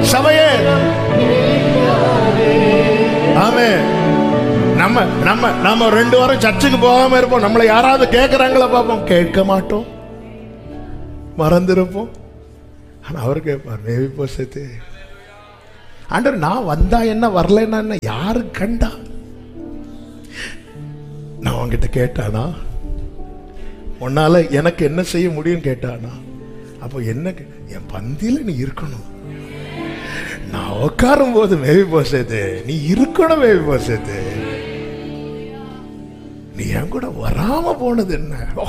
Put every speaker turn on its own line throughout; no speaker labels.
சபையே ஆமே நம்ம நம்ம நம்ம ரெண்டு வாரம் சர்ச்சுக்கு போகாம இருப்போம் நம்மளை யாராவது கேட்கறாங்களா பார்ப்போம் கேட்க மாட்டோம் மறந்துருப்போம் ஆனா அவர் கேட்பார் மேவி போசத்து ஆண்டவர் நான் வந்தா என்ன வரலன்னா என்ன யாரு கண்டா நான் அவன்கிட்ட கேட்டானா உன்னால எனக்கு என்ன செய்ய முடியும் கேட்டானா அப்போ என்ன கே- என் பந்தியில நீ இருக்கணும் நான் உட்காரும் போது மேவி போசது நீ இருக்கணும் மேவி போசது நீ என் கூட வராம போனது என்ன ஓ.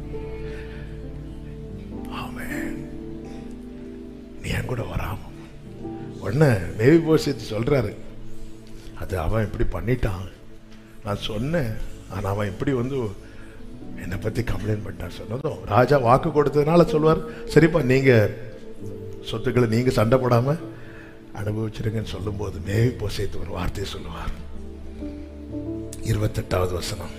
ஆமென். நீ என் கூட வராம உடனே மேவி போசத்து சொல்றாரு அது அவன் இப்படி பண்ணிட்டான் நான் சொன்னேன் ஆனா அவன் இப்படி வந்து என்னை பத்தி கம்ப்ளைண்ட் பண்ணிட்டான் சொன்னதும் ராஜா வாக்கு கொடுத்ததுனால சொல்வார் சரிப்பா நீங்க சொத்துக்களை நீங்க சண்டை போடாம அனுபவிச்சிருங்கன்னு சொல்லும்போது மேவி போசைத்து ஒரு வார்த்தையை சொல்லுவார் இருபத்தெட்டாவது வசனம்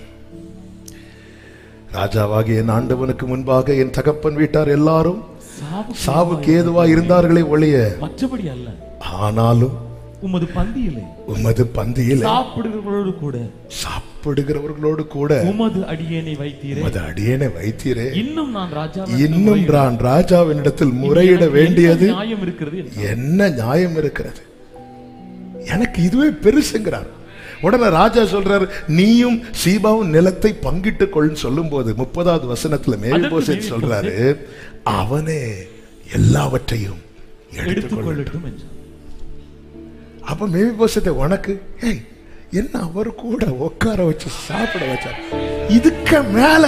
ராஜாவாகிய என் ஆண்டவனுக்கு முன்பாக என் தகப்பன் வீட்டார் எல்லாரும்
சாவு
சாவுக்கு ஏதுவா இருந்தார்களே ஒழிய
மற்றபடி அல்ல
ஆனாலும்
உமது பந்தியிலே
உமது பந்தியில்
சாப்பிடுகிறவர்களோடு கூட
சாப்பிடுகிறவர்களோடு கூட
உமது அடியேனை வைத்தீரே
உமது அடியேனை வைத்தீரே
இன்னும் நான் ராஜா
இன்னும் நான் ராஜாவினிடத்தில் முறையிட வேண்டியது
நியாயம் இருக்கிறது என்றார்.
என்ன நியாயம் இருக்கிறது எனக்கு இதுவே பெருசுங்கிறார் உடனே ராஜா சொல்றாரு நீயும் சீபாவும் நிலத்தை பங்கிட்டுக் கொள்ளுன்னு சொல்லும்போது முப்பதாவது வசனத்துல மேல்போசேத் சொல்றாரு அவனே எல்லாவற்றையும் எடுத்துக்கொள்
எடுத்துக்கொள்ளட்டும் என்றார்
அப்ப மேல்போசத்தை உனக்கு ஏய் என்ன அவர் கூட உட்கார வச்சு சாப்பிட வச்சார் இதுக்கு மேல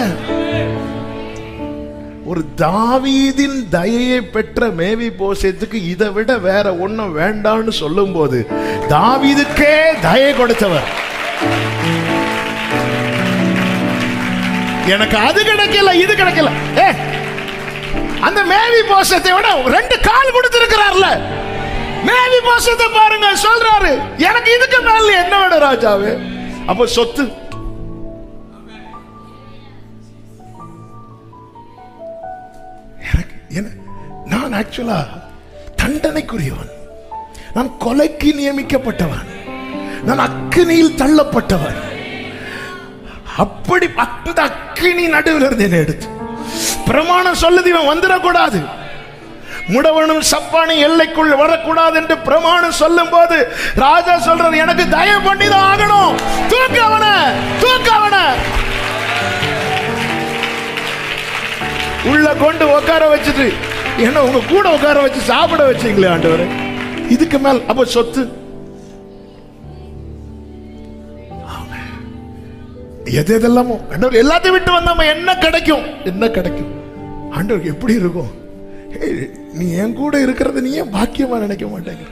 ஒரு தாவீதின் தயையை பெற்ற மேவி போசத்துக்கு இதை விட வேற ஒண்ணும் வேண்டாம்னு சொல்லும்போது தாவீதுக்கே தயை கொடுத்தவர் எனக்கு அது கிடைக்கல இது கிடைக்கல ஏ அந்த மேவி போசத்தை விட ரெண்டு கால் கொடுத்திருக்கிறார்ல மேவி போசத்தை பாருங்க சொல்றாரு எனக்கு இதுக்கு மேல என்ன வேணும் ராஜாவே அப்ப சொத்து எனக்கு என்ன நான் ஆக்சுவலா தண்டனைக்குரியவன் நான் கொலைக்கு நியமிக்கப்பட்டவன் நான் அக்கினியில் தள்ளப்பட்டவன் அப்படி அந்த அக்கினி நடுவில் இருந்து என்னை எடுத்து பிரமாணம் சொல்லுது இவன் வந்துடக்கூடாது முடவனும் சப்பானி எல்லைக்குள் வரக்கூடாது என்று பிரமாணம் சொல்லும் போது ராஜா சொல்றது எனக்கு தயவு பண்ணி தான் ஆகணும் தூக்க அவன தூக்க அவன உள்ள கொண்டு உட்கார வச்சுட்டு என்ன உங்க கூட உட்கார வச்சு சாப்பிட வச்சீங்களே ஆண்டவர் இதுக்கு மேல் அப்ப சொத்து ஆமென். எது எதெல்லாமோ ஆண்டவர் எல்லாத்தையும் விட்டு வந்தாம என்ன கிடைக்கும் என்ன கிடைக்கும் ஆண்டவர் எப்படி இருக்கும் ஏய், நீ என் கூட இருக்கிறது நீ ஏன் பாக்கியமா நினைக்க மாட்டேங்கிற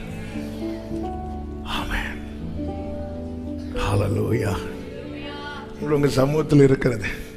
ஆமென் ஹalleluya உங்க சமூகத்தில் இருக்கிறது